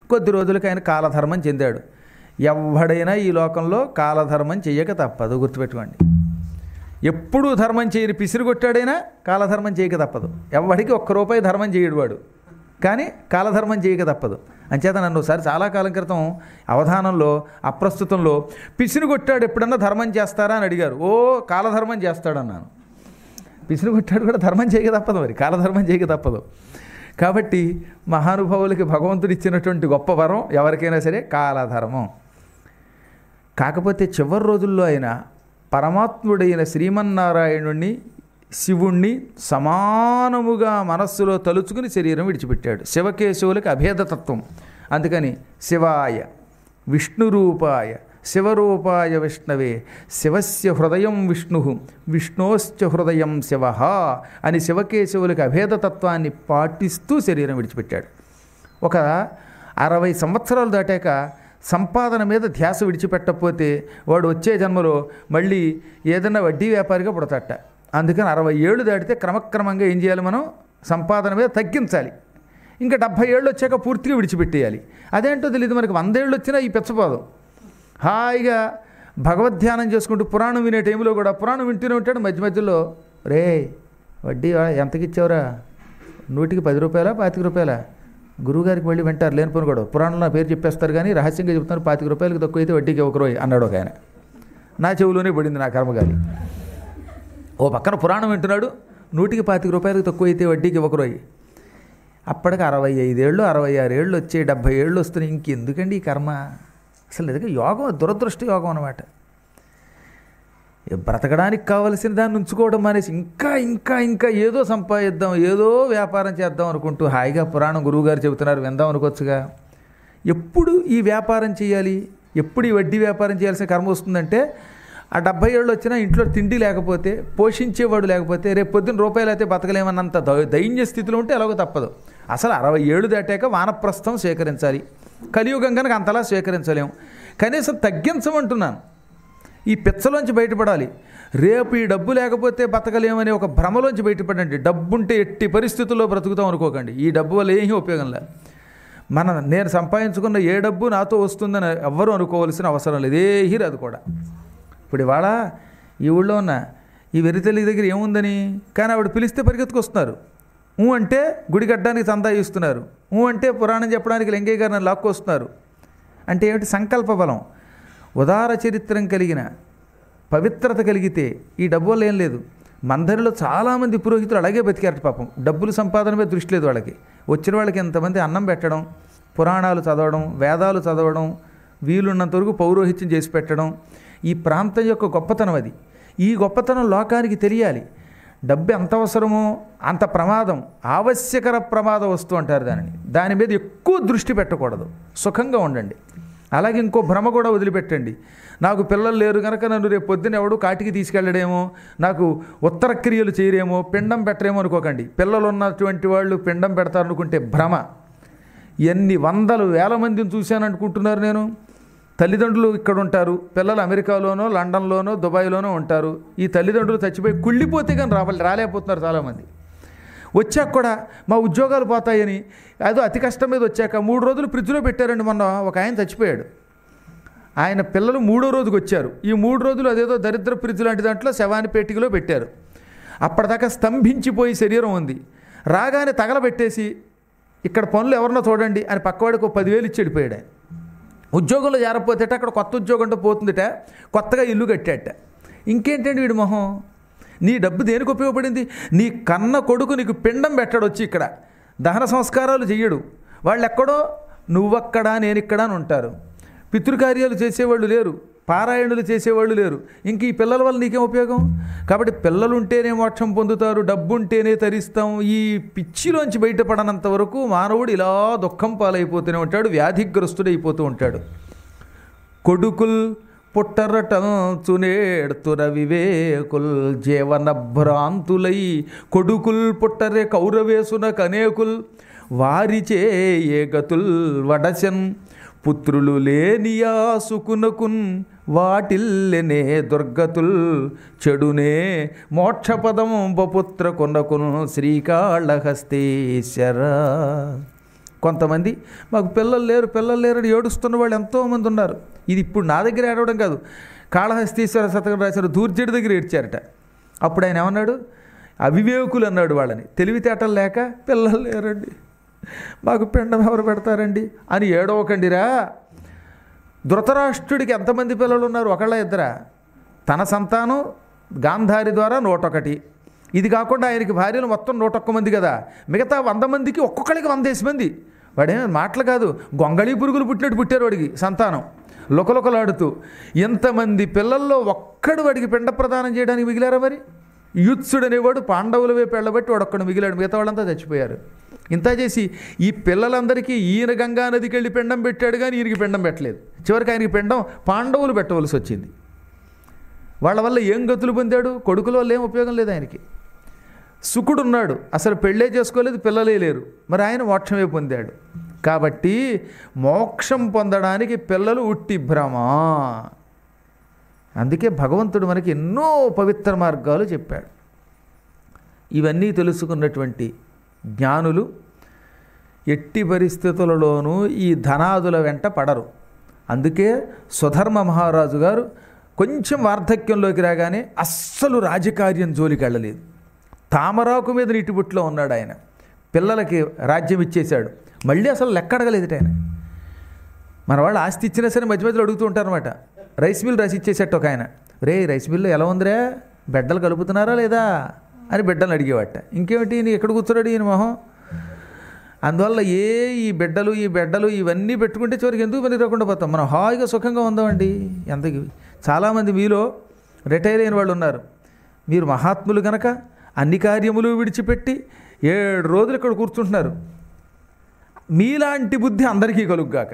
కొద్ది రోజులకి ఆయన కాలధర్మం చెందాడు ఎవడైనా ఈ లోకంలో కాలధర్మం చెయ్యక తప్పదు గుర్తుపెట్టుకోండి ఎప్పుడూ ధర్మం చేయని పిసిరి కొట్టాడైనా కాలధర్మం చేయక తప్పదు ఎవడికి ఒక్క రూపాయి ధర్మం చేయడు వాడు కానీ కాలధర్మం చేయక తప్పదు అంచేత నన్ను ఒకసారి చాలా కాలం క్రితం అవధానంలో అప్రస్తుతంలో పిసిరి కొట్టాడు ఎప్పుడన్నా ధర్మం చేస్తారా అని అడిగారు ఓ కాలధర్మం చేస్తాడన్నాను పిసిరి కొట్టాడు కూడా ధర్మం చేయక తప్పదు మరి కాలధర్మం చేయక తప్పదు కాబట్టి మహానుభావులకి భగవంతుడు ఇచ్చినటువంటి గొప్ప వరం ఎవరికైనా సరే కాలధర్మం కాకపోతే చివరి రోజుల్లో ఆయన పరమాత్ముడైన శ్రీమన్నారాయణుణ్ణి శివుణ్ణి సమానముగా మనస్సులో తలుచుకుని శరీరం విడిచిపెట్టాడు శివకేశవులకి అభేదతత్వం అందుకని శివాయ విష్ణురూపాయ శివరూపాయ విష్ణవే శివస్య హృదయం విష్ణు విష్ణోశ్చ హృదయం శివ అని శివకేశవులకి అభేదతత్వాన్ని పాటిస్తూ శరీరం విడిచిపెట్టాడు ఒక అరవై సంవత్సరాలు దాటాక సంపాదన మీద ధ్యాస విడిచిపెట్టకపోతే వాడు వచ్చే జన్మలో మళ్ళీ ఏదైనా వడ్డీ వ్యాపారిగా పుడతట అందుకని అరవై ఏళ్ళు దాటితే క్రమక్రమంగా ఏం చేయాలి మనం సంపాదన మీద తగ్గించాలి ఇంకా డెబ్భై ఏళ్ళు వచ్చాక పూర్తిగా విడిచిపెట్టేయాలి అదేంటో తెలియదు మనకి వందేళ్ళు వచ్చినా ఈ పెచ్చపోదు హాయిగా భగవద్ధ్యానం చేసుకుంటూ పురాణం వినే టైంలో కూడా పురాణం వింటూనే ఉంటాడు మధ్య మధ్యలో రే వడ్డీ ఎంతకి ఇచ్చావురా నూటికి పది రూపాయలా పాతిక రూపాయలా గురువుగారికి మళ్ళీ వింటారు లేనిపోను కూడా పురాణంలో నా పేరు చెప్పేస్తారు కానీ రహస్యంగా చెప్తున్నారు పాతిక రూపాయలకి తక్కువ అయితే వడ్డీకి ఒక రోజు అన్నాడు ఒక ఆయన నా చెవులోనే పడింది నా కర్మగాలి ఓ పక్కన పురాణం వింటున్నాడు నూటికి పాతిక రూపాయలకు తక్కువ అయితే వడ్డీకి ఒక రోజు అప్పటికి అరవై ఐదేళ్ళు అరవై ఆరు ఏళ్ళు వచ్చే డెబ్భై ఏళ్ళు వస్తున్నాయి ఇంకెందుకండి ఈ కర్మ అసలు నిజంగా యోగం దురదృష్ట యోగం అనమాట బ్రతకడానికి కావలసిన దాన్ని ఉంచుకోవడం మానేసి ఇంకా ఇంకా ఇంకా ఏదో సంపాదిద్దాం ఏదో వ్యాపారం చేద్దాం అనుకుంటూ హాయిగా పురాణం గురువుగారు చెబుతున్నారు విందాం అనుకోవచ్చుగా ఎప్పుడు ఈ వ్యాపారం చేయాలి ఎప్పుడు ఈ వడ్డీ వ్యాపారం చేయాల్సిన కర్మ వస్తుందంటే ఆ డెబ్బై ఏళ్ళు వచ్చినా ఇంట్లో తిండి లేకపోతే పోషించేవాడు లేకపోతే రేపు పొద్దున్న రూపాయలు అయితే బతకలేమన్నంత దై- దైన్య స్థితిలో ఉంటే ఎలాగో తప్పదు అసలు అరవై ఏళ్ళు దాటాక వానప్రస్థం స్వీకరించాలి కలియుగం కనుక అంతలా స్వీకరించలేము కనీసం తగ్గించమంటున్నాను ఈ పిచ్చలోంచి బయటపడాలి రేపు ఈ డబ్బు లేకపోతే బతకలేమనే ఒక భ్రమలోంచి బయటపడండి డబ్బు ఉంటే ఎట్టి పరిస్థితుల్లో బ్రతుకుతాం అనుకోకండి ఈ డబ్బు వల్ల ఏమీ ఉపయోగం లేదు మన నేను సంపాదించుకున్న ఏ డబ్బు నాతో వస్తుందని ఎవ్వరూ అనుకోవాల్సిన అవసరం లేదు ఏహి రాదు కూడా ఇప్పుడు ఇవాళ ఈ ఊళ్ళో ఉన్న ఈ వెరితల్లి దగ్గర ఏముందని కానీ ఆవిడ పిలిస్తే పరిగెత్తుకొస్తున్నారు ఊ అంటే గుడి కట్టడానికి చందా ఇస్తున్నారు ఊ అంటే పురాణం చెప్పడానికి లింగయ్య గారిని లాక్కొస్తున్నారు అంటే ఏమిటి సంకల్ప బలం ఉదార చరిత్రం కలిగిన పవిత్రత కలిగితే ఈ డబ్బు వల్ల ఏం లేదు మందరిలో చాలామంది పురోహితులు అలాగే బతికారట పాపం డబ్బులు సంపాదన మీద దృష్టి లేదు వాళ్ళకి వచ్చిన వాళ్ళకి ఎంతమంది అన్నం పెట్టడం పురాణాలు చదవడం వేదాలు చదవడం వీలున్నంత వరకు పౌరోహిత్యం చేసి పెట్టడం ఈ ప్రాంతం యొక్క గొప్పతనం అది ఈ గొప్పతనం లోకానికి తెలియాలి డబ్బు ఎంత అవసరమో అంత ప్రమాదం ఆవశ్యకర ప్రమాద వస్తువు అంటారు దానిని దాని మీద ఎక్కువ దృష్టి పెట్టకూడదు సుఖంగా ఉండండి అలాగే ఇంకో భ్రమ కూడా వదిలిపెట్టండి నాకు పిల్లలు లేరు కనుక నన్ను రేపు పొద్దున ఎవడు కాటికి తీసుకెళ్ళడేమో నాకు ఉత్తర క్రియలు చేయరేమో పిండం పెట్టరేమో అనుకోకండి పిల్లలు ఉన్నటువంటి వాళ్ళు పిండం పెడతారనుకుంటే భ్రమ ఎన్ని వందలు వేల మందిని చూశాను అనుకుంటున్నారు నేను తల్లిదండ్రులు ఇక్కడ ఉంటారు పిల్లలు అమెరికాలోనో లండన్లోనో దుబాయ్లోనో ఉంటారు ఈ తల్లిదండ్రులు చచ్చిపోయి కుళ్ళిపోతే కానీ రావాలి రాలేకపోతున్నారు చాలామంది వచ్చాక కూడా మా ఉద్యోగాలు పోతాయని అదో అతి కష్టం మీద వచ్చాక మూడు రోజులు ఫ్రిడ్జ్లో పెట్టారండి మొన్న ఒక ఆయన చచ్చిపోయాడు ఆయన పిల్లలు మూడో రోజుకి వచ్చారు ఈ మూడు రోజులు అదేదో దరిద్ర ఫ్రిడ్జ్ లాంటి దాంట్లో శవాన్ని పెట్టికలో పెట్టారు అప్పటిదాకా స్తంభించిపోయి శరీరం ఉంది రాగానే తగలబెట్టేసి ఇక్కడ పనులు ఎవరినో చూడండి అని పక్కవాడికి ఒక పదివేలు ఇచ్చి వెళ్ళిపోయాడు ఆయన ఉద్యోగంలో చేరకపోతేట అక్కడ కొత్త ఉద్యోగంతో పోతుందిట కొత్తగా ఇల్లు కట్టాట ఇంకేంటండి వీడి మొహం నీ డబ్బు దేనికి ఉపయోగపడింది నీ కన్న కొడుకు నీకు పిండం పెట్టాడు వచ్చి ఇక్కడ దహన సంస్కారాలు చెయ్యడు వాళ్ళు ఎక్కడో నువ్వక్కడా నేనిక్కడా అని ఉంటారు పితృకార్యాలు చేసేవాళ్ళు లేరు పారాయణులు చేసేవాళ్ళు లేరు ఇంక ఈ పిల్లల వల్ల నీకేం ఉపయోగం కాబట్టి పిల్లలు ఉంటేనే మోక్షం పొందుతారు డబ్బు ఉంటేనే తరిస్తాం ఈ పిచ్చిలోంచి బయటపడనంత వరకు మానవుడు ఇలా దుఃఖం పాలైపోతూనే ఉంటాడు వ్యాధిగ్రస్తుడైపోతూ ఉంటాడు కొడుకుల్ పుట్టరటంచునేడుతుర వివేకుల్ జీవన భ్రాంతులై కొడుకుల్ పుట్టరే కౌరవేసున కనేకుల్ వారిచే ఏ గతుల్ వడచన్ పుత్రులు లేనియా సుకునకున్ వాటిల్లెనే దుర్గతుల్ చెడునే మోక్షపదం బపుత్ర కొనకున్ శ్రీకాళహస్తీశ్వర కొంతమంది మాకు పిల్లలు లేరు పిల్లలు లేరు అని ఏడుస్తున్న వాళ్ళు ఎంతోమంది ఉన్నారు ఇది ఇప్పుడు నా దగ్గర ఏడవడం కాదు కాళహస్తీశ్వర శతకం రాసిన దూర్జడి దగ్గర ఏడ్చారట అప్పుడు ఆయన ఏమన్నాడు అవివేకులు అన్నాడు వాళ్ళని తెలివితేటలు లేక పిల్లలు లేరండి మాకు పిండం ఎవరు పెడతారండి అని ఏడవకండిరా ధృతరాష్ట్రుడికి ఎంతమంది పిల్లలు ఉన్నారు ఒకళ్ళ ఇద్దరా తన సంతానం గాంధారి ద్వారా నూటొకటి ఇది కాకుండా ఆయనకి భార్యలు మొత్తం నూటొక్క మంది కదా మిగతా వంద మందికి ఒక్కొక్కడికి వందేసి మంది వాడేం మాటలు కాదు గొంగళి పురుగులు పుట్టినట్టు పుట్టారు వాడికి సంతానం లుకలుకలాడుతూ ఎంతమంది పిల్లల్లో ఒక్కడు వాడికి పిండ ప్రదానం చేయడానికి మిగిలారా మరి యుత్సుడు అనేవాడు పాండవుల వైపు వెళ్ళబట్టి వాడు ఒక్కడు మిగిలాడు మిగతా వాళ్ళంతా చచ్చిపోయారు ఇంత చేసి ఈ పిల్లలందరికీ ఈయన గంగా నదికి వెళ్ళి పిండం పెట్టాడు కానీ ఈయనకి పిండం పెట్టలేదు చివరికి ఆయనకి పిండం పాండవులు పెట్టవలసి వచ్చింది వాళ్ళ వల్ల ఏం గతులు పొందాడు కొడుకుల వల్ల ఏం ఉపయోగం లేదు ఆయనకి సుకుడు ఉన్నాడు అసలు పెళ్ళే చేసుకోలేదు పిల్లలే లేరు మరి ఆయన మోక్షమే పొందాడు కాబట్టి మోక్షం పొందడానికి పిల్లలు ఉట్టి భ్రమ అందుకే భగవంతుడు మనకి ఎన్నో పవిత్ర మార్గాలు చెప్పాడు ఇవన్నీ తెలుసుకున్నటువంటి జ్ఞానులు ఎట్టి పరిస్థితులలోనూ ఈ ధనాదుల వెంట పడరు అందుకే సుధర్మ మహారాజు గారు కొంచెం వార్ధక్యంలోకి రాగానే అస్సలు రాజకార్యం జోలికి వెళ్ళలేదు తామరాకు మీద నీటిబుట్లో ఉన్నాడు ఆయన పిల్లలకి రాజ్యం ఇచ్చేశాడు మళ్ళీ అసలు లెక్క అడగలేదు ఆయన మన వాళ్ళు ఆస్తి ఇచ్చినా సరే మధ్య మధ్యలో అడుగుతూ ఉంటారనమాట రైస్ మిల్ రాసి ఇచ్చేసేట్టు ఒక ఆయన రే రైస్ మిల్లు ఎలా ఉందిరా బిడ్డలు కలుపుతున్నారా లేదా అని బిడ్డలు అడిగేవాట ఇంకేమిటి నీ ఎక్కడ కూర్చోడు ఈయన మొహం అందువల్ల ఏ ఈ బిడ్డలు ఈ బిడ్డలు ఇవన్నీ పెట్టుకుంటే చివరికి ఎందుకు పని రాకుండా పోతాం మనం హాయిగా సుఖంగా ఉందామండి ఎంతకి చాలామంది మీలో రిటైర్ అయిన వాళ్ళు ఉన్నారు మీరు మహాత్ములు కనుక అన్ని కార్యములు విడిచిపెట్టి ఏడు రోజులు ఇక్కడ కూర్చుంటున్నారు మీలాంటి బుద్ధి అందరికీ కలుగుగాక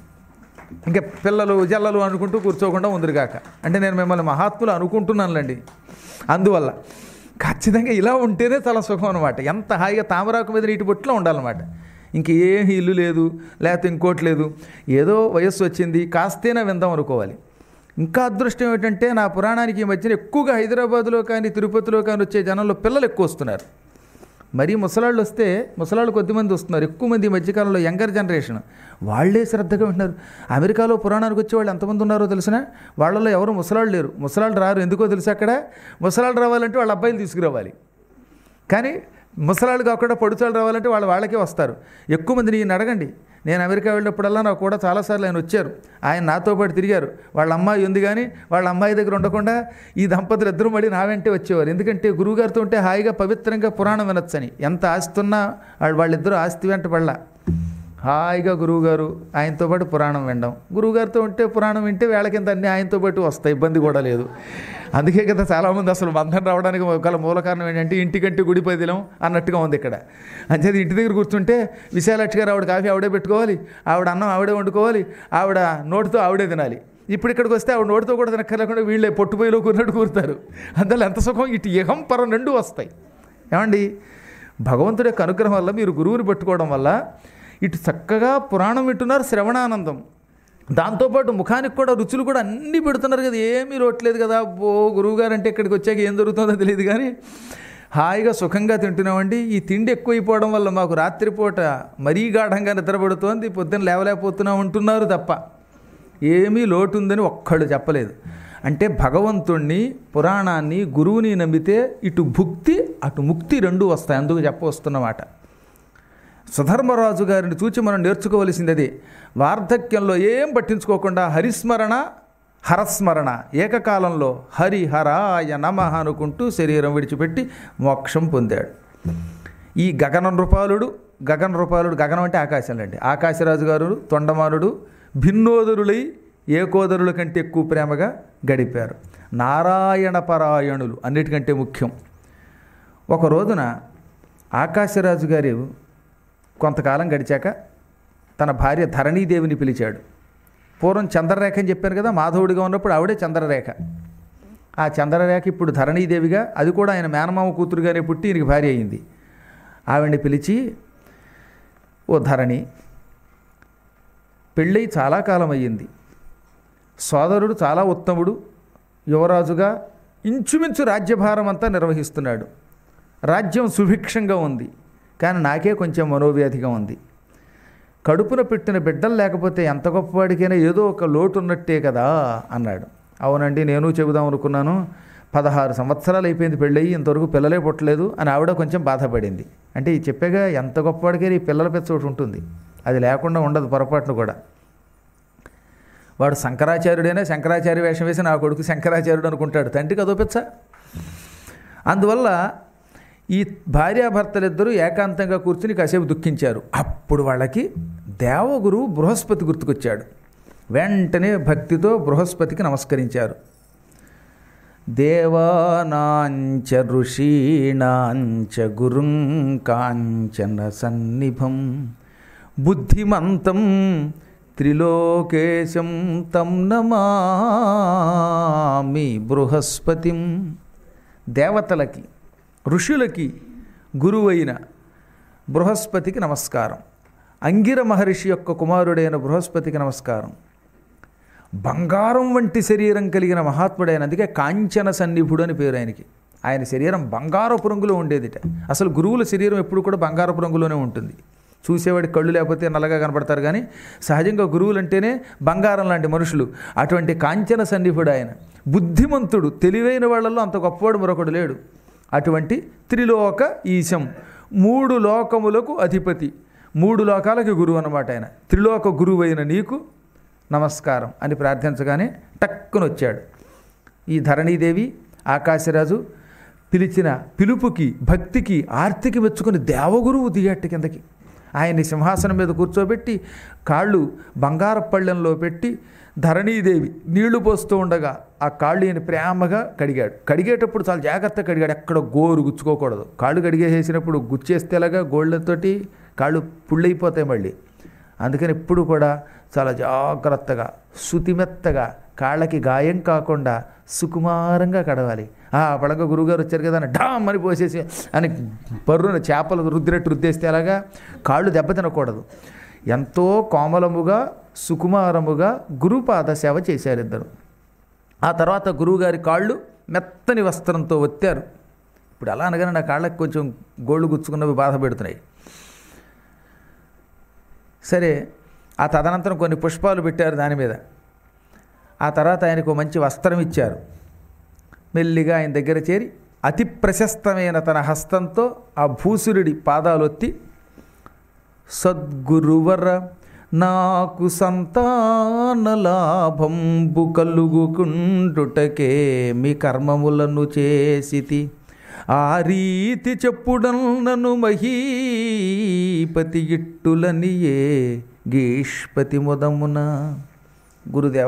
ఇంకా పిల్లలు జల్లలు అనుకుంటూ కూర్చోకుండా ఉందిరుగాక అంటే నేను మిమ్మల్ని మహాత్ములు అనుకుంటున్నానులేండి అందువల్ల ఖచ్చితంగా ఇలా ఉంటేనే చాలా సుఖం అనమాట ఎంత హాయిగా తామరాకు మీద నీటి బొట్టులో ఉండాలన్నమాట ఇంక ఏం ఇల్లు లేదు లేకపోతే ఇంకోటి లేదు ఏదో వయస్సు వచ్చింది కాస్తేనే విందాం అనుకోవాలి ఇంకా అదృష్టం ఏంటంటే నా పురాణానికి ఈ మధ్యన ఎక్కువగా హైదరాబాద్లో కానీ తిరుపతిలో కానీ వచ్చే జనంలో పిల్లలు ఎక్కువ వస్తున్నారు మరీ ముసలాళ్ళు వస్తే ముసలాళ్ళు కొద్దిమంది వస్తున్నారు ఎక్కువ మంది ఈ మధ్యకాలంలో యంగర్ జనరేషన్ వాళ్ళే శ్రద్ధగా ఉంటున్నారు అమెరికాలో పురాణానికి వచ్చే వాళ్ళు ఎంతమంది ఉన్నారో తెలిసిన వాళ్ళలో ఎవరు ముసలాళ్ళు లేరు ముసలాళ్ళు రారు ఎందుకో తెలుసు అక్కడ ముసలాళ్ళు రావాలంటే వాళ్ళ అబ్బాయిలు తీసుకురావాలి కానీ ముసలాళ్ళు కాకుండా పొడుచాళ్ళు రావాలంటే వాళ్ళు వాళ్ళకే వస్తారు ఎక్కువ మంది నేను అడగండి నేను అమెరికా వెళ్ళినప్పుడల్లా నాకు కూడా చాలాసార్లు ఆయన వచ్చారు ఆయన నాతో పాటు తిరిగారు వాళ్ళ అమ్మాయి ఉంది కానీ వాళ్ళ అమ్మాయి దగ్గర ఉండకుండా ఈ దంపతులు ఇద్దరు మళ్ళీ నా వెంటే వచ్చేవారు ఎందుకంటే గురువుగారితో ఉంటే హాయిగా పవిత్రంగా పురాణం వినొచ్చని ఎంత ఆస్తి ఉన్నా వాళ్ళు వాళ్ళిద్దరూ ఆస్తి వెంట పడలా హాయిగా గురువుగారు ఆయనతో పాటు పురాణం వినడం గురువుగారితో ఉంటే పురాణం వింటే వేళకింత అన్నీ ఆయనతో పాటు వస్తాయి ఇబ్బంది కూడా లేదు అందుకే కదా చాలామంది అసలు బంధం రావడానికి ఒక మూల కారణం ఏంటంటే ఇంటికంటే గుడి పదిలం అన్నట్టుగా ఉంది ఇక్కడ అంచేది ఇంటి దగ్గర కూర్చుంటే విశాలక్షి గారు ఆవిడ కాఫీ ఆవిడే పెట్టుకోవాలి ఆవిడ అన్నం ఆవిడే వండుకోవాలి ఆవిడ నోటితో ఆవిడే తినాలి ఇప్పుడు ఇక్కడికి వస్తే ఆవిడ నోటితో కూడా తినక్కర్లేకుండా వీళ్ళే పొట్టుపోయిలో కూరినట్టు కూరుతారు అందువల్ల ఎంత సుఖం ఇటు ఇహం పరం రెండు వస్తాయి ఏమండి భగవంతుడి యొక్క అనుగ్రహం వల్ల మీరు గురువుని పెట్టుకోవడం వల్ల ఇటు చక్కగా పురాణం వింటున్నారు శ్రవణానందం దాంతోపాటు ముఖానికి కూడా రుచులు కూడా అన్నీ పెడుతున్నారు కదా ఏమీ రోట్లేదు కదా ఓ గురువుగారు అంటే ఇక్కడికి వచ్చాక ఏం జరుగుతుందో తెలియదు కానీ హాయిగా సుఖంగా తింటున్నామండి ఈ తిండి ఎక్కువైపోవడం వల్ల మాకు రాత్రిపూట మరీ గాఢంగా నిద్రపడుతోంది పొద్దున్న లేవలేకపోతున్నాం అంటున్నారు తప్ప ఏమీ లోటు ఉందని ఒక్కళ్ళు చెప్పలేదు అంటే భగవంతుణ్ణి పురాణాన్ని గురువుని నమ్మితే ఇటు భుక్తి అటు ముక్తి రెండు వస్తాయి అందుకు చెప్పవస్తున్నమాట సుధర్మరాజు గారిని చూచి మనం నేర్చుకోవలసింది అదే వార్ధక్యంలో ఏం పట్టించుకోకుండా హరిస్మరణ హరస్మరణ ఏకకాలంలో హరి హరాయ నమ అనుకుంటూ శరీరం విడిచిపెట్టి మోక్షం పొందాడు ఈ గగన నృపాలుడు గగన నృపాలుడు గగనం అంటే ఆకాశం అండి ఆకాశరాజు గారు తొండమానుడు భిన్నోదరులై ఏకోదరుల కంటే ఎక్కువ ప్రేమగా గడిపారు నారాయణ పరాయణులు అన్నిటికంటే ముఖ్యం ఒక రోజున ఆకాశరాజు గారు కొంతకాలం గడిచాక తన భార్య ధరణీదేవిని పిలిచాడు పూర్వం చంద్రరేఖ అని చెప్పాను కదా మాధవుడిగా ఉన్నప్పుడు ఆవిడే చంద్రరేఖ ఆ చంద్రరేఖ ఇప్పుడు ధరణీదేవిగా అది కూడా ఆయన మేనమామ కూతురుగానే పుట్టి ఈయనకి భార్య అయింది ఆవిడ్ని పిలిచి ఓ ధరణి పెళ్ళై చాలా కాలం అయ్యింది సోదరుడు చాలా ఉత్తముడు యువరాజుగా ఇంచుమించు రాజ్యభారం అంతా నిర్వహిస్తున్నాడు రాజ్యం సుభిక్షంగా ఉంది కానీ నాకే కొంచెం మనోవ్యాధిగా ఉంది కడుపున పెట్టిన బిడ్డలు లేకపోతే ఎంత గొప్పవాడికైనా ఏదో ఒక లోటు ఉన్నట్టే కదా అన్నాడు అవునండి నేను చెబుదాం అనుకున్నాను పదహారు సంవత్సరాలు అయిపోయింది పెళ్ళయి ఇంతవరకు పిల్లలే పుట్టలేదు అని ఆవిడ కొంచెం బాధపడింది అంటే ఈ చెప్పేగా ఎంత గొప్పవాడికైనా ఈ పిల్లల పెద్ద ఒకటి ఉంటుంది అది లేకుండా ఉండదు పొరపాటును కూడా వాడు శంకరాచార్యుడైనా శంకరాచార్య వేషం వేసి నా కొడుకు శంకరాచార్యుడు అనుకుంటాడు తండ్రికి అదో పెచ్చ అందువల్ల ఈ భార్యాభర్తలిద్దరూ ఏకాంతంగా కూర్చుని కాసేపు దుఃఖించారు అప్పుడు వాళ్ళకి దేవగురువు బృహస్పతి గుర్తుకొచ్చాడు వెంటనే భక్తితో బృహస్పతికి నమస్కరించారు దేవానాంచ ఋషీణాంచ గురుం కాంచన సన్నిభం బుద్ధిమంతం త్రిలోకేశం తం నమామి బృహస్పతిం దేవతలకి ఋషులకి గురువైన బృహస్పతికి నమస్కారం అంగిర మహర్షి యొక్క కుమారుడైన బృహస్పతికి నమస్కారం బంగారం వంటి శరీరం కలిగిన మహాత్ముడైన అందుకే కాంచన సన్నిభుడు అని పేరు ఆయనకి ఆయన శరీరం బంగారపు రంగులో ఉండేదిట అసలు గురువుల శరీరం ఎప్పుడు కూడా బంగారపు రంగులోనే ఉంటుంది చూసేవాడి కళ్ళు లేకపోతే నల్లగా కనపడతారు కానీ సహజంగా గురువులు అంటేనే బంగారం లాంటి మనుషులు అటువంటి కాంచన సన్నిభుడు ఆయన బుద్ధిమంతుడు తెలివైన వాళ్ళల్లో అంత గొప్పవాడు మరొకడు లేడు అటువంటి త్రిలోక ఈశం మూడు లోకములకు అధిపతి మూడు లోకాలకి గురువు అన్నమాట ఆయన త్రిలోక గురువు అయిన నీకు నమస్కారం అని ప్రార్థించగానే టక్కున వచ్చాడు ఈ ధరణీదేవి ఆకాశరాజు పిలిచిన పిలుపుకి భక్తికి ఆర్తికి మెచ్చుకుని దేవగురువు దిగట్టు కిందకి ఆయన్ని సింహాసనం మీద కూర్చోబెట్టి కాళ్ళు బంగార పళ్ళెంలో పెట్టి ధరణీదేవి నీళ్లు పోస్తూ ఉండగా ఆ కాళ్ళు ఈయన ప్రేమగా కడిగాడు కడిగేటప్పుడు చాలా జాగ్రత్తగా కడిగాడు ఎక్కడ గోరు గుచ్చుకోకూడదు కాళ్ళు కడిగేసేసినప్పుడు గుచ్చేస్తేలాగా గోళ్ళతోటి కాళ్ళు పుళ్ళైపోతాయి మళ్ళీ అందుకని ఎప్పుడు కూడా చాలా జాగ్రత్తగా శుతిమెత్తగా కాళ్ళకి గాయం కాకుండా సుకుమారంగా కడవాలి ఆ పడక గురువుగారు వచ్చారు కదా అని డామ్ అని పోసేసి అని పర్రున చేపలు రుద్దినట్టు రుద్దేస్తే అలాగా కాళ్ళు దెబ్బతినకూడదు ఎంతో కోమలముగా సుకుమారముగా గురుపాద సేవ చేశారు ఇద్దరు ఆ తర్వాత గురువుగారి కాళ్ళు మెత్తని వస్త్రంతో ఒత్తారు ఇప్పుడు అలా అనగానే నా కాళ్ళకి కొంచెం గోళ్ళు గుచ్చుకున్నవి బాధ పెడుతున్నాయి సరే ఆ తదనంతరం కొన్ని పుష్పాలు పెట్టారు దాని మీద ఆ తర్వాత ఆయనకు మంచి వస్త్రం ఇచ్చారు మెల్లిగా ఆయన దగ్గర చేరి అతి ప్రశస్తమైన తన హస్తంతో ఆ భూసురుడి పాదాలొత్తి సద్గురువర నాకు సంతాన లాభంబు కలుగుకుండుటకే మీ కర్మములను చేసితి ఆ రీతి చెప్పుడన్నను మహీపతి ఇట్టులనియే గీష్పతి ముదమున గురుదేవ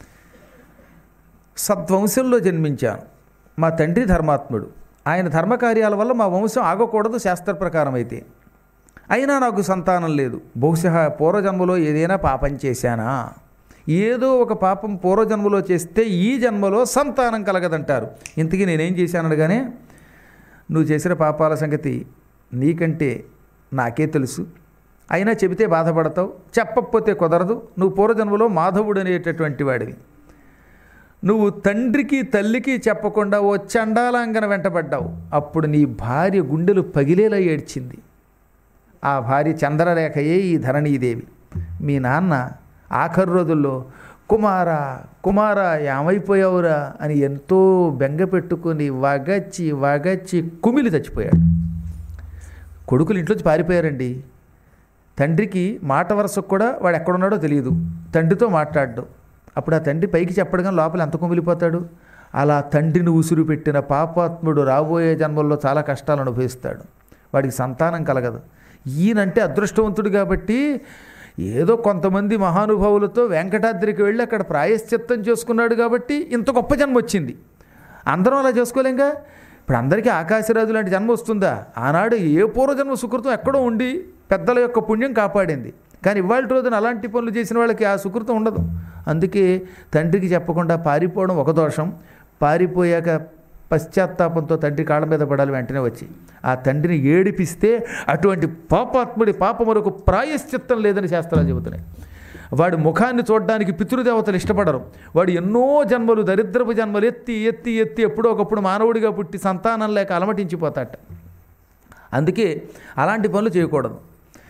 సద్వంశంలో జన్మించాను మా తండ్రి ధర్మాత్ముడు ఆయన ధర్మకార్యాల వల్ల మా వంశం ఆగకూడదు శాస్త్ర ప్రకారం అయితే అయినా నాకు సంతానం లేదు బహుశా పూర్వజన్మలో ఏదైనా పాపం చేశానా ఏదో ఒక పాపం పూర్వజన్మలో చేస్తే ఈ జన్మలో సంతానం కలగదంటారు ఇంతకీ నేనేం చేశాననగానే నువ్వు చేసిన పాపాల సంగతి నీకంటే నాకే తెలుసు అయినా చెబితే బాధపడతావు చెప్పకపోతే కుదరదు నువ్వు పూర్వజన్మలో మాధవుడు అనేటటువంటి వాడివి నువ్వు తండ్రికి తల్లికి చెప్పకుండా ఓ చండాలాంగన వెంటబడ్డావు అప్పుడు నీ భార్య గుండెలు పగిలేలా ఏడ్చింది ఆ భార్య చంద్రరేఖయే ఈ ధరణీదేవి మీ నాన్న ఆఖరి రోజుల్లో కుమార కుమార ఏమైపోయావురా అని ఎంతో బెంగ పెట్టుకుని వగచ్చి వగచ్చి కుమిలి చచ్చిపోయాడు కొడుకులు ఇంట్లోంచి పారిపోయారండి తండ్రికి మాట వరుసకు కూడా వాడు ఎక్కడున్నాడో తెలియదు తండ్రితో మాట్లాడడం అప్పుడు ఆ తండ్రి పైకి చెప్పడగా లోపల ఎంత కుమిలిపోతాడు అలా తండ్రిని ఉసురు పెట్టిన పాపాత్ముడు రాబోయే జన్మల్లో చాలా కష్టాలు అనుభవిస్తాడు వాడికి సంతానం కలగదు ఈయనంటే అదృష్టవంతుడు కాబట్టి ఏదో కొంతమంది మహానుభావులతో వెంకటాద్రికి వెళ్ళి అక్కడ ప్రాయశ్చిత్తం చేసుకున్నాడు కాబట్టి ఇంత గొప్ప జన్మ వచ్చింది అందరం అలా చేసుకోలేంగా ఇప్పుడు అందరికీ ఆకాశరాజు లాంటి జన్మ వస్తుందా ఆనాడు ఏ పూర్వజన్మ సుకృతం ఎక్కడో ఉండి పెద్దల యొక్క పుణ్యం కాపాడింది కానీ ఇవాళ రోజున అలాంటి పనులు చేసిన వాళ్ళకి ఆ సుకృతం ఉండదు అందుకే తండ్రికి చెప్పకుండా పారిపోవడం ఒక దోషం పారిపోయాక పశ్చాత్తాపంతో తండ్రి కాళ్ళ మీద పడాలి వెంటనే వచ్చి ఆ తండ్రిని ఏడిపిస్తే అటువంటి పాపాత్ముడి పాప మరొక ప్రాయశ్చిత్తం లేదని శాస్త్రాలు చెబుతున్నాయి వాడి ముఖాన్ని చూడడానికి పితృదేవతలు ఇష్టపడరు వాడు ఎన్నో జన్మలు దరిద్రపు జన్మలు ఎత్తి ఎత్తి ఎత్తి ఎప్పుడో ఒకప్పుడు మానవుడిగా పుట్టి సంతానం లేక అలమటించిపోతాట అందుకే అలాంటి పనులు చేయకూడదు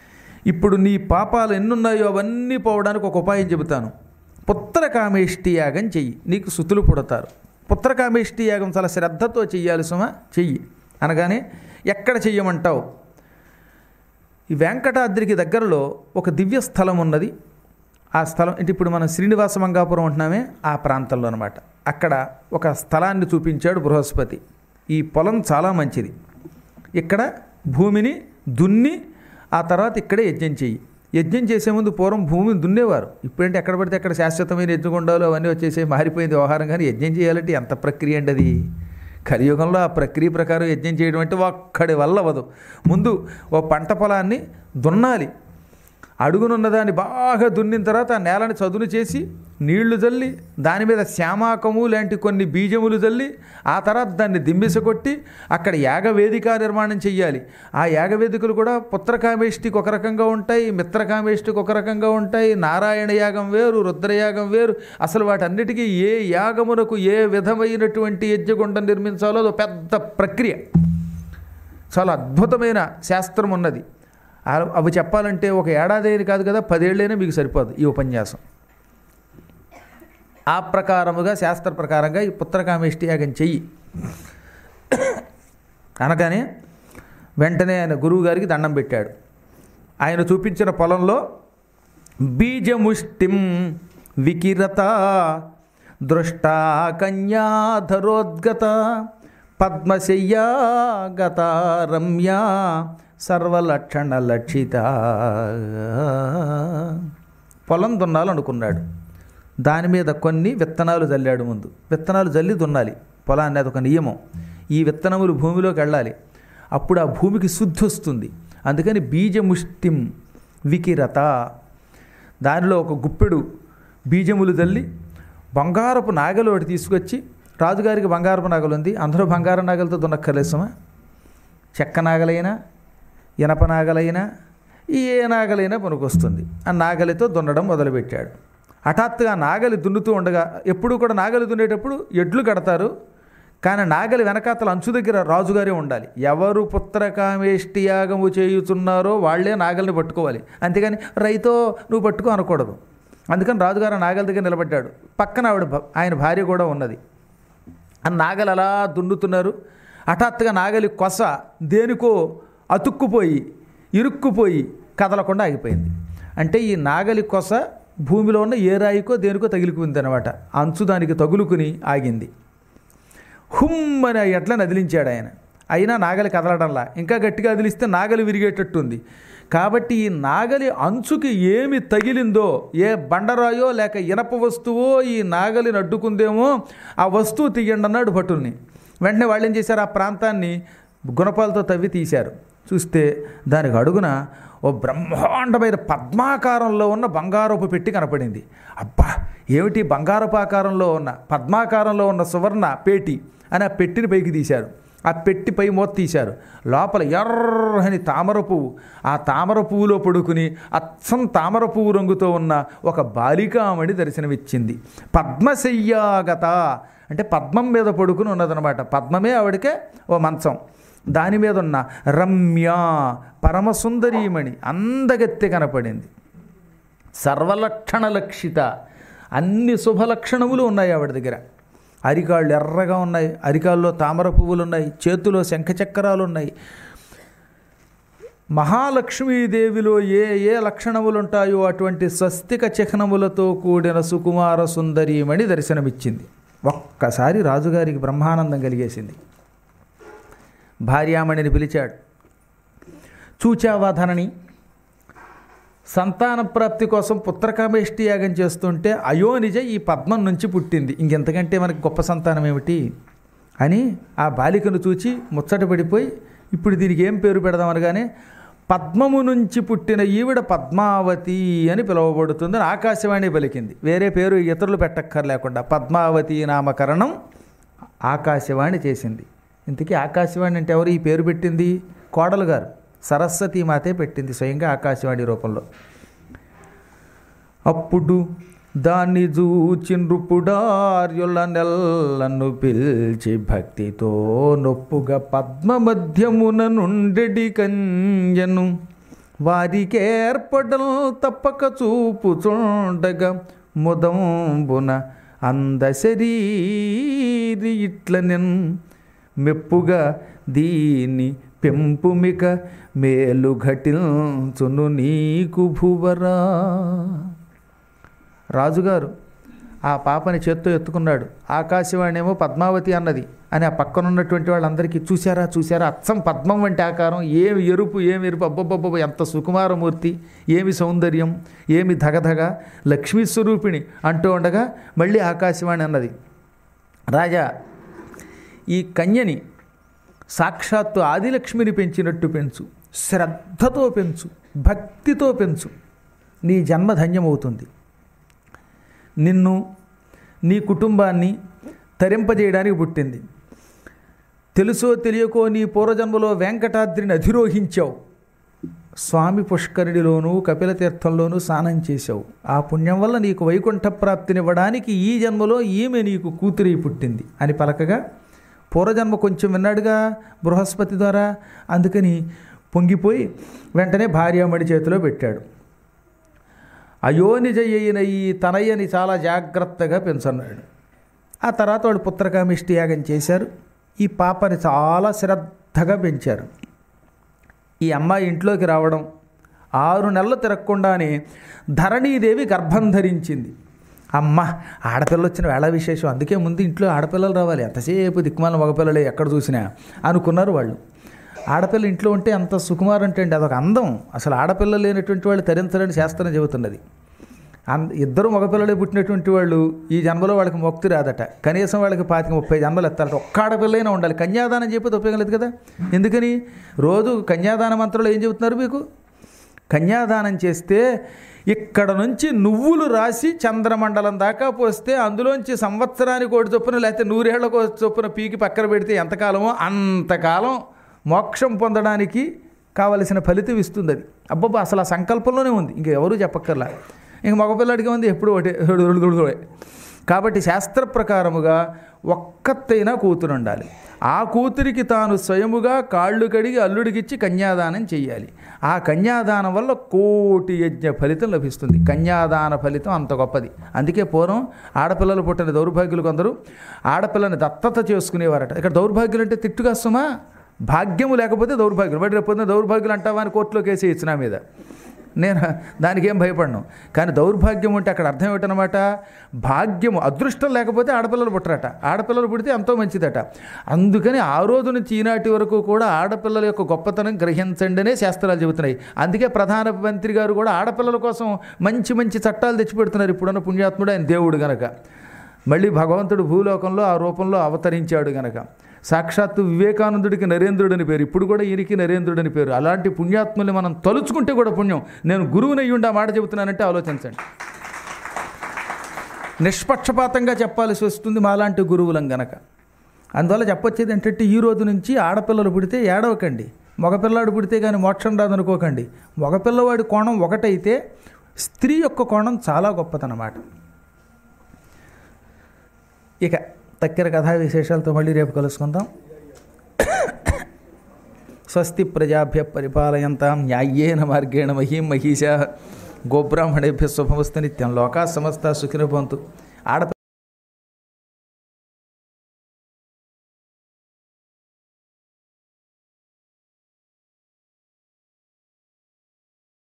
ఇప్పుడు నీ పాపాలు ఎన్నున్నాయో అవన్నీ పోవడానికి ఒక ఉపాయం చెబుతాను పుత్రకామేష్టి యాగం చెయ్యి నీకు సుతులు పుడతారు పుత్రకామేష్టి యాగం చాలా శ్రద్ధతో చెయ్యాలి సుమ చెయ్యి అనగానే ఎక్కడ చెయ్యమంటావు ఈ వెంకటాద్రికి దగ్గరలో ఒక దివ్య స్థలం ఉన్నది ఆ స్థలం అంటే ఇప్పుడు మనం శ్రీనివాస మంగాపురం ఉంటున్నామే ఆ ప్రాంతంలో అనమాట అక్కడ ఒక స్థలాన్ని చూపించాడు బృహస్పతి ఈ పొలం చాలా మంచిది ఇక్కడ భూమిని దున్ని ఆ తర్వాత ఇక్కడే యజ్ఞం చెయ్యి యజ్ఞం చేసే ముందు పూర్వం భూమిని దున్నేవారు ఇప్పుడంటే ఎక్కడ పడితే అక్కడ శాశ్వతమైన యజ్ఞగుండాలు అవన్నీ వచ్చేసి మారిపోయింది వ్యవహారం కానీ యజ్ఞం చేయాలంటే ఎంత ప్రక్రియ అండి అది కలియుగంలో ఆ ప్రక్రియ ప్రకారం యజ్ఞం చేయడం అంటే ఒక్కడి వల్ల అవ్వదు ముందు ఓ పంట పొలాన్ని దున్నాలి అడుగునున్న దాన్ని బాగా దున్నిన తర్వాత ఆ నేలని చదును చేసి నీళ్లు జల్లి దాని మీద శ్యామాకము లాంటి కొన్ని బీజములు జల్లి ఆ తర్వాత దాన్ని దిమ్మిస కొట్టి అక్కడ యాగవేదిక నిర్మాణం చెయ్యాలి ఆ యాగవేదికలు కూడా పుత్రకామేష్టికి ఒక రకంగా ఉంటాయి మిత్రకామేష్టికి ఒక రకంగా ఉంటాయి నారాయణ యాగం వేరు రుద్రయాగం వేరు అసలు వాటన్నిటికీ ఏ యాగమునకు ఏ విధమైనటువంటి యజ్ఞగుండం నిర్మించాలో అదో పెద్ద ప్రక్రియ చాలా అద్భుతమైన శాస్త్రం ఉన్నది ఆ- అవి చెప్పాలంటే ఒక ఏడాది అయిన కాదు కదా పదేళ్ళైనా మీకు సరిపోదు ఈ ఉపన్యాసం ఆ ప్రకారముగా శాస్త్ర ప్రకారంగా ఈ పుత్రకామేష్టి యాగం చెయ్యి అనగానే వెంటనే ఆయన గురువు గారికి దండం పెట్టాడు ఆయన చూపించిన పొలంలో బీజముష్టిం వికిరత దృష్టా కన్యాధరోద్గత పద్మశయ్యాగత రమ్యా సర్వలక్షణ లక్షిత పొలం దున్నాలనుకున్నాడు దాని మీద కొన్ని విత్తనాలు జల్లాడు ముందు విత్తనాలు జల్లి దున్నాలి పొలాన్ని అదొక నియమం ఈ విత్తనములు భూమిలోకి వెళ్ళాలి అప్పుడు ఆ భూమికి శుద్ధి వస్తుంది అందుకని బీజముష్టిం వికిరత దానిలో ఒక గుప్పెడు బీజములు తల్లి బంగారపు నాగలు ఒకటి తీసుకొచ్చి రాజుగారికి బంగారపు నాగలు ఉంది అందరూ బంగారం నాగలతో దున్నక్కర్లేసమా చెక్క నాగలైనా ఇనప నాగలైనా ఏ నాగలైనా పనికొస్తుంది ఆ నాగలితో దున్నడం మొదలుపెట్టాడు హఠాత్తుగా నాగలి దున్నుతూ ఉండగా ఎప్పుడు కూడా నాగలి దున్నేటప్పుడు ఎడ్లు కడతారు కానీ నాగలి వెనకాతల అంచు దగ్గర రాజుగారే ఉండాలి ఎవరు పుత్రకామేష్టి యాగము చేయుతున్నారో వాళ్ళే నాగలిని పట్టుకోవాలి అంతేగాని రైతో నువ్వు పట్టుకో అనకూడదు అందుకని రాజుగారు ఆ నాగలి దగ్గర నిలబడ్డాడు పక్కన ఆవిడ భ- ఆయన భార్య కూడా ఉన్నది ఆ నాగలి అలా దున్నుతున్నారు హఠాత్తుగా నాగలి కొస దేనికో అతుక్కుపోయి ఇరుక్కుపోయి కదలకుండా ఆగిపోయింది అంటే ఈ నాగలి కొస భూమిలో ఉన్న ఏ రాయికో దేనికో తగిలికుంది అనమాట అంచు దానికి తగులుకుని ఆగింది హుమ్ అని ఎట్లా నదిలించాడు ఆయన అయినా నాగలి కదలడంలా ఇంకా గట్టిగా వదిలిస్తే నాగలి విరిగేటట్టుంది కాబట్టి ఈ నాగలి అంచుకి ఏమి తగిలిందో ఏ బండరాయో లేక ఇనప వస్తువో ఈ నాగలిని అడ్డుకుందేమో ఆ వస్తువు తీయండి అన్నాడు భటుల్ని వెంటనే వాళ్ళు ఏం చేశారు ఆ ప్రాంతాన్ని గుణపాలతో తవ్వి తీశారు చూస్తే దానికి అడుగున ఓ బ్రహ్మాండమైన పద్మాకారంలో ఉన్న బంగారపు పెట్టి కనపడింది అబ్బా ఏమిటి బంగారపు ఆకారంలో ఉన్న పద్మాకారంలో ఉన్న సువర్ణ పేటి అని ఆ పెట్టిని పైకి తీశారు ఆ పెట్టి పై మూత తీశారు లోపల ఎర్రని తామర పువ్వు ఆ తామర పువ్వులో పడుకుని అచ్చం తామర పువ్వు రంగుతో ఉన్న ఒక బాలికామణి దర్శనమిచ్చింది పద్మశయ్యాగత అంటే పద్మం మీద పడుకుని ఉన్నదనమాట పద్మమే ఆవిడకే ఓ మంచం దాని మీద ఉన్న రమ్య పరమసుందరీమణి అందగత్తె కనపడింది సర్వలక్షణ లక్షిత అన్ని శుభలక్షణములు ఉన్నాయి ఆవిడ దగ్గర అరికాళ్ళు ఎర్రగా ఉన్నాయి అరికాల్లో తామర పువ్వులు ఉన్నాయి చేతిలో శంఖచక్రాలు ఉన్నాయి మహాలక్ష్మీదేవిలో ఏ ఏ లక్షణములు ఉంటాయో అటువంటి స్వస్తిక చిహ్నములతో కూడిన సుకుమార సుందరీమణి దర్శనమిచ్చింది ఒక్కసారి రాజుగారికి బ్రహ్మానందం కలిగేసింది భార్యామణిని పిలిచాడు చూచావా ధనని సంతాన ప్రాప్తి కోసం పుత్రకామేష్టి యాగం చేస్తుంటే అయోనిజ ఈ పద్మం నుంచి పుట్టింది ఇంకెంతకంటే మనకి గొప్ప సంతానం ఏమిటి అని ఆ బాలికను చూచి ముచ్చట పడిపోయి ఇప్పుడు దీనికి ఏం పేరు పెడదామనగానే పద్మము నుంచి పుట్టిన ఈవిడ పద్మావతి అని పిలువబడుతుందని ఆకాశవాణి పలికింది వేరే పేరు ఇతరులు పెట్టక్కర్లేకుండా పద్మావతి నామకరణం ఆకాశవాణి చేసింది ఇంతకీ ఆకాశవాణి అంటే ఎవరు ఈ పేరు పెట్టింది కోడలు గారు సరస్వతి మాతే పెట్టింది స్వయంగా ఆకాశవాణి రూపంలో అప్పుడు దాన్ని చూచి నృపుడార్యుల నెల్లను పిలిచి భక్తితో నొప్పుగా పద్మ మధ్యమున నుండెడి కంజను వారికేర్పడల్ తప్పక చూపుచుండగా ముదంబున అందశరీరి ఇట్లనెన్ మెప్పుగా దీని పెంపుమిక మేలు ఘటించును నీకు భువరా రాజుగారు ఆ పాపని చేత్తో ఎత్తుకున్నాడు ఆకాశవాణేమో పద్మావతి అన్నది అని ఆ పక్కన ఉన్నటువంటి వాళ్ళందరికీ చూశారా చూశారా అచ్చం పద్మం వంటి ఆకారం ఏమి ఎరుపు ఏమి ఎరుపు అబ్బబ్బబ్బ ఎంత సుకుమారమూర్తి ఏమి సౌందర్యం ఏమి ధగధగ లక్ష్మీ స్వరూపిణి అంటూ ఉండగా మళ్ళీ ఆకాశవాణి అన్నది రాజా ఈ కన్యని సాక్షాత్తు ఆదిలక్ష్మిని పెంచినట్టు పెంచు శ్రద్ధతో పెంచు భక్తితో పెంచు నీ జన్మ ధన్యమవుతుంది నిన్ను నీ కుటుంబాన్ని తరింపజేయడానికి పుట్టింది తెలుసో తెలియకో నీ పూర్వజన్మలో వెంకటాద్రిని అధిరోహించావు స్వామి పుష్కరిణిలోనూ కపిలతీర్థంలోనూ స్నానం చేశావు ఆ పుణ్యం వల్ల నీకు వైకుంఠ ప్రాప్తినివ్వడానికి ఈ జన్మలో ఈమె నీకు కూతురి పుట్టింది అని పలకగా పూర్వజన్మ కొంచెం విన్నాడుగా బృహస్పతి ద్వారా అందుకని పొంగిపోయి వెంటనే భార్యామణి చేతిలో పెట్టాడు అయోనిజ అయిన ఈ తనయ్యని చాలా జాగ్రత్తగా పెంచన్నాడు ఆ తర్వాత వాడు పుత్రకామిష్టి యాగం చేశారు ఈ పాపని చాలా శ్రద్ధగా పెంచారు ఈ అమ్మాయి ఇంట్లోకి రావడం ఆరు నెలలు తిరగకుండానే ధరణీదేవి గర్భం ధరించింది అమ్మ ఆడపిల్ల వచ్చిన వేళ విశేషం అందుకే ముందు ఇంట్లో ఆడపిల్లలు రావాలి ఎంతసేపు దిక్కుమాల మగపిల్లలే ఎక్కడ చూసినా అనుకున్నారు వాళ్ళు ఆడపిల్ల ఇంట్లో ఉంటే అంత సుకుమారం అంటే అండి అదొక అందం అసలు ఆడపిల్ల లేనటువంటి వాళ్ళు తరించరని శాస్త్రం చెబుతున్నది అన్ ఇద్దరు మగపిల్లలే పుట్టినటువంటి వాళ్ళు ఈ జన్మలో వాళ్ళకి మొక్తి రాదట కనీసం వాళ్ళకి పాతిక ముప్పై జన్మలు ఎత్తారట ఒక్క ఆడపిల్లైనా ఉండాలి కన్యాదానం చెప్పేది ఉపయోగం లేదు కదా ఎందుకని రోజు కన్యాదాన మంత్రంలో ఏం చెబుతున్నారు మీకు కన్యాదానం చేస్తే ఇక్కడ నుంచి నువ్వులు రాసి చంద్రమండలం దాకా పోస్తే అందులోంచి సంవత్సరానికి ఒకటి చొప్పున లేకపోతే నూరేళ్లకు ఒకటి చొప్పున పీకి పక్కన పెడితే ఎంతకాలమో అంతకాలం మోక్షం పొందడానికి కావలసిన ఫలితం ఇస్తుంది అది అబ్బబ్బా అసలు ఆ సంకల్పంలోనే ఉంది ఇంక ఎవరూ చెప్పక్కర్లా ఇంక మగపిల్లాడికి ఉంది ఎప్పుడు ఒకటి ఒకటే కాబట్టి శాస్త్ర ప్రకారముగా ఒక్కత్తైనా కూతురు ఉండాలి ఆ కూతురికి తాను స్వయముగా కాళ్ళు కడిగి అల్లుడికిచ్చి కన్యాదానం చెయ్యాలి ఆ కన్యాదానం వల్ల కోటి యజ్ఞ ఫలితం లభిస్తుంది కన్యాదాన ఫలితం అంత గొప్పది అందుకే పూర్వం ఆడపిల్లలు పుట్టిన దౌర్భాగ్యులు కొందరు ఆడపిల్లని దత్తత చేసుకునేవారట ఇక్కడ దౌర్భాగ్యులు అంటే తిట్టుగా సుమా భాగ్యము లేకపోతే దౌర్భాగ్యం బట్ రేపు పొద్దున్న దౌర్భాగ్యులు అంటావా అని కోర్టులోకి వేసి ఇచ్చిన మీద నేను దానికి ఏం భయపడను కానీ దౌర్భాగ్యం అంటే అక్కడ అర్థం ఏమిటనమాట భాగ్యము అదృష్టం లేకపోతే ఆడపిల్లలు పుట్టరట ఆడపిల్లలు పుడితే ఎంతో మంచిదట అందుకని ఆ రోజు నుంచి ఈనాటి వరకు కూడా ఆడపిల్లల యొక్క గొప్పతనం గ్రహించండి అనే శాస్త్రాలు చెబుతున్నాయి అందుకే ప్రధానమంత్రి గారు కూడా ఆడపిల్లల కోసం మంచి మంచి చట్టాలు తెచ్చిపెడుతున్నారు ఇప్పుడున్న పుణ్యాత్ముడు ఆయన దేవుడు గనక మళ్ళీ భగవంతుడు భూలోకంలో ఆ రూపంలో అవతరించాడు గనక సాక్షాత్తు వివేకానందుడికి నరేంద్రుడని పేరు ఇప్పుడు కూడా ఈయనకి నరేంద్రుడని పేరు అలాంటి పుణ్యాత్ముల్ని మనం తలుచుకుంటే కూడా పుణ్యం నేను గురువునయ్యుండి ఆ మాట చెబుతున్నానంటే ఆలోచించండి నిష్పక్షపాతంగా చెప్పాల్సి వస్తుంది మాలాంటి గురువులం గనక అందువల్ల చెప్పొచ్చేది ఏంటంటే ఈ రోజు నుంచి ఆడపిల్లలు పుడితే ఏడవకండి మగపిల్లాడు పుడితే కానీ మోక్షం రాదనుకోకండి మగపిల్లవాడి కోణం ఒకటైతే స్త్రీ యొక్క కోణం చాలా గొప్పదన్నమాట ఇక తక్కిన కథా విశేషాలతో మళ్ళీ రేపు కలుసుకుందాం స్వస్తి ప్రజాభ్య పరిపాలయంతాం న్యాయేన మార్గేణ మహీం మహిషా గోబ్రాహ్మణేభ్య శుభమస్తు నిత్యం లోకా సమస్త సుఖినభవంతు ఆడ